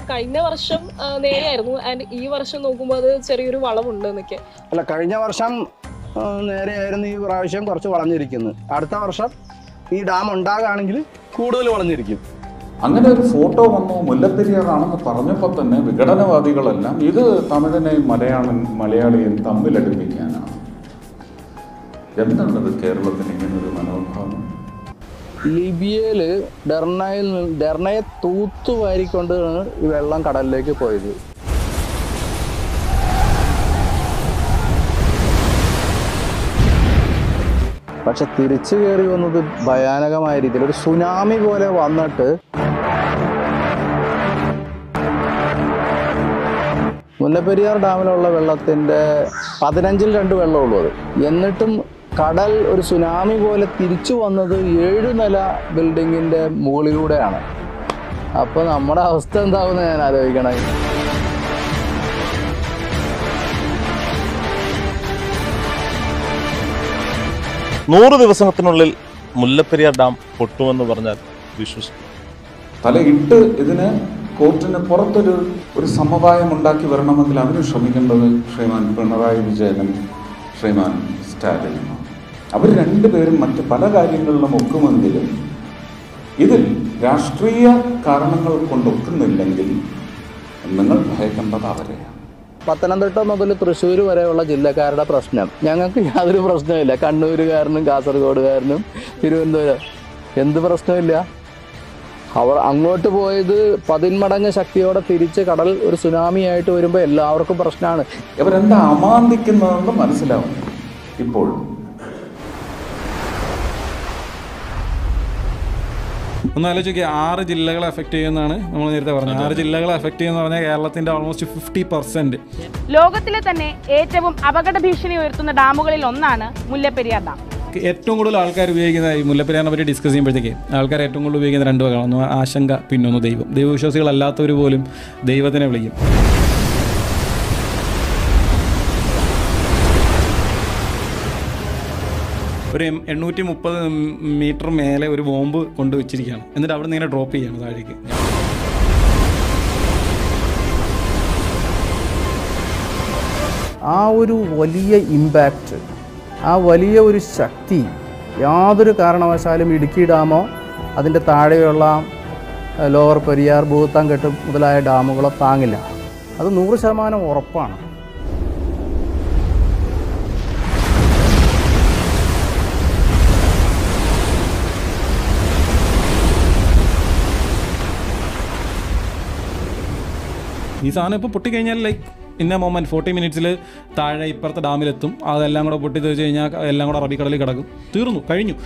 കഴിഞ്ഞ വർഷം ആ, നേരെയായിരുന്നു ആൻഡ് ഈ വർഷം നോക്കുമ്പോൾ അത് ചെറിയൊരു വളവുണ്ട് എന്നൊക്കെ അല്ല കഴിഞ്ഞ വർഷം ആ, നേരെയായിരുന്നു ഈ പ്രാവശ്യം കുറച്ച് വളഞ്ഞിരിക്കുന്നത് അടുത്ത വർഷം ഈ ഡാം ഉണ്ടാകുകയാണെങ്കിൽ കൂടുതൽ വളഞ്ഞിരിക്കും അങ്ങനെ ഒരു ഫോട്ടോ വന്നു മുല്ലപ്പെരിയാറാണെന്ന് പറഞ്ഞപ്പോൾ തന്നെ വിഘടനവാദികളെല്ലാം ഇത് തമിഴനെയും മലയാളം മലയാളിയും തമ്മിലടുപ്പിക്കാനാണ് എന്താണത് കേരളത്തിന് ഇങ്ങനെ ഒരു മനോഭാവം ലിബിയയിൽ ഡെർണയിൽ നിന്ന്- ഡെർണയെ തൂത്തുവാരിക്കൊണ്ടാണ് ഈ വെള്ളം കടലിലേക്ക് പോയത് പക്ഷെ തിരിച്ചു കയറി വന്നത് ഭയാനകമായ രീതിയിൽ ഒരു സുനാമി പോലെ വന്നിട്ട് മുല്ലപ്പെരിയാർ ഡാമിലുള്ള വെള്ളത്തിന്റെ പതിനഞ്ചിൽ രണ്ട് വെള്ളമുള്ളൂ അത് എന്നിട്ടും കടൽ ഒരു സുനാമി പോലെ തിരിച്ചു വന്നത് ഏഴ് നില ബിൽഡിങ്ങിന്റെ മുകളിലൂടെയാണ് അപ്പൊ നമ്മുടെ അവസ്ഥ എന്താവുന്ന ഞാൻ ആലോചിക്കണേ നൂറ് ദിവസത്തിനുള്ളിൽ മുല്ലപ്പെരിയാർ ഡാം പൊട്ടുമെന്ന് പറഞ്ഞാൽ വിശ്വസിക്കും തലയിട്ട് ഇതിന് കോർട്ടിന് പുറത്തൊരു ഒരു സമവായം ഉണ്ടാക്കി വരണമെങ്കിൽ അതിന് ശ്രമിക്കേണ്ടത് ശ്രീമാൻ പിണറായി വിജയനും ശ്രീമാൻ സ്റ്റാലിനുമാണ് അവർ രണ്ടുപേരും മറ്റ് പല കാര്യങ്ങളിലും ഒക്കുമെങ്കിലും ഇതിൽ രാഷ്ട്രീയ കാരണങ്ങൾ കൊണ്ടൊക്കുന്നില്ലെങ്കിൽ നിങ്ങൾ ഭയക്കേണ്ടത് അവരെയാണ് പത്തനംതിട്ട മുതൽ തൃശ്ശൂർ വരെയുള്ള ജില്ലക്കാരുടെ പ്രശ്നം ഞങ്ങൾക്ക് യാതൊരു പ്രശ്നമില്ല കണ്ണൂരുകാരനും കാസർഗോഡുകാരനും തിരുവനന്തപുരം എന്ത് പ്രശ്നമില്ല അവർ അങ്ങോട്ട് പോയത് പതിന്മടങ്ങ് ശക്തിയോടെ തിരിച്ച് കടൽ ഒരു സുനാമി ആയിട്ട് വരുമ്പോൾ എല്ലാവർക്കും പ്രശ്നമാണ് ഇവരെന്താ അമാന്തിക്കുന്നതെന്ന് മനസ്സിലാവും ഇപ്പോൾ ഒന്ന് ആലോചിക്കുക ആറ് ജില്ലകളെ എഫക്റ്റ് ചെയ്യുന്നതാണ് നമ്മൾ നേരത്തെ പറഞ്ഞത് ആറ് ജില്ലകളെ എഫക്റ്റ് ചെയ്യുന്ന പറഞ്ഞാൽ കേരളത്തിന്റെ ഓൾമോസ്റ്റ് ഫിഫ്റ്റി പെർസെന്റ് ലോകത്തിലെ തന്നെ ഏറ്റവും അപകട ഭീഷണി ഉയർത്തുന്ന ഡാമുകളിൽ ഒന്നാണ് മുല്ലപ്പെരിയാർ ഡാം ഏറ്റവും കൂടുതൽ ആൾക്കാർ ഉപയോഗിക്കുന്ന ഈ മുല്ലപ്പെരിയാറിനെ പറ്റി ഡിസ്കസ് ചെയ്യുമ്പോഴത്തേക്ക് ആൾക്കാർ ഏറ്റവും കൂടുതൽ ഉപയോഗിക്കുന്ന രണ്ട് വകകളാണ് ഒന്ന് ആശങ്ക പിന്നൊന്ന് ദൈവം ദൈവവിശ്വാസികളല്ലാത്തവർ പോലും ദൈവത്തിനെ വിളിക്കും ഒരു എം- എണ്ണൂറ്റി മുപ്പത് മീറ്റർ മേലെ ഒരു ബോംബ് കൊണ്ട് വെച്ചിരിക്കുകയാണ് എന്നിട്ട് അവിടെ നിന്ന് ഇങ്ങനെ ഡ്രോപ്പ് ചെയ്യാണ് താഴേക്ക് ആ ഒരു വലിയ ഇമ്പാക്റ്റ് ആ വലിയ ഒരു ശക്തി യാതൊരു കാരണവശാലും ഇടുക്കി ഡാമോ അതിൻ്റെ താഴെയുള്ള ഏഹ്, ലോവർ പെരിയാർ ഭൂത്താൻകെട്ട് മുതലായ ഡാമുകളോ താങ്ങില്ല അത് നൂറ് ശതമാനം ഉറപ്പാണ് ഈ സാധനം ഇപ്പോൾ പൊട്ടിക്കഴിഞ്ഞാൽ ലൈക്ക് ഇന്ന മൊമെൻറ്റ് ഫോർട്ടി മിനിറ്റ്സിൽ താഴെ ഇപ്പുറത്തെ ഡാമിലെത്തും അതെല്ലാം കൂടെ പൊട്ടി തെറിച്ച് കഴിഞ്ഞാൽ എല്ലാം കൂടെ അറബിക്കടലിൽ കിടക്കും തീർന്നു കഴിഞ്ഞു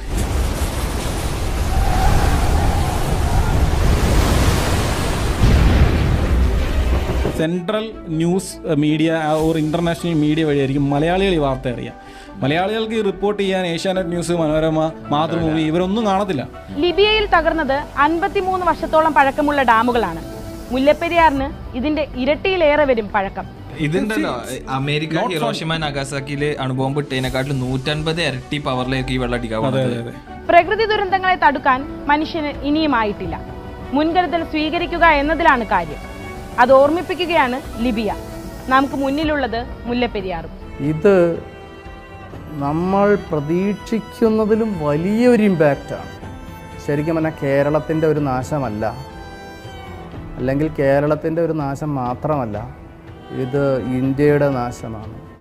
central news media or international media വഴിയായിരിക്കും മലയാളികൾ ഈ വാർത്ത അറിയാം മലയാളികൾക്ക് ഈ റിപ്പോർട്ട് ചെയ്യാൻ ഏഷ്യാനെറ്റ് ന്യൂസ് മനോരമ മാതൃഭൂമി ഇവരൊന്നും കാണത്തില്ല ലിബിയയിൽ തകർന്നത് അൻപത്തിമൂന്ന് വർഷത്തോളം പഴക്കമുള്ള ഡാമുകളാണ് മുല്ലപ്പെരിയാറിന് ഇതിന്റെ ഇരട്ടിയിലേറെ വരും പഴക്കം ഇതുണ്ടല്ലോ അമേരിക്ക ഹിറോഷിമ നഗാസാക്കിയില് അണുബോംബ് ഇട്ടതിനെക്കാട്ടിലും നൂറ്റൻപത് ഇരട്ടി പവറിലേക്ക് ഈ വെള്ളം അടിക്കാൻ അതെ പോകുന്നത്. അതെ അതെ പ്രകൃതി ദുരന്തങ്ങളെ തടുക്കാൻ മനുഷ്യന് ഇനിയുമായിട്ടില്ല മുൻകരുതൽ സ്വീകരിക്കുക എന്നതിലാണ് കാര്യം അത് ഓർമ്മിപ്പിക്കുകയാണ് ലിബിയ നമുക്ക് മുന്നിലുള്ളത് മുല്ലപ്പെരിയാറും ഇത് നമ്മൾ പ്രതീക്ഷിക്കുന്നതിലും വലിയൊരു ഇമ്പാക്റ്റാണ് ശരിക്കും പറഞ്ഞാൽ കേരളത്തിൻ്റെ ഒരു നാശമല്ല അല്ലെങ്കിൽ കേരളത്തിൻ്റെ ഒരു നാശം മാത്രമല്ല ഇത് ഇന്ത്യയുടെ നാശമാണ്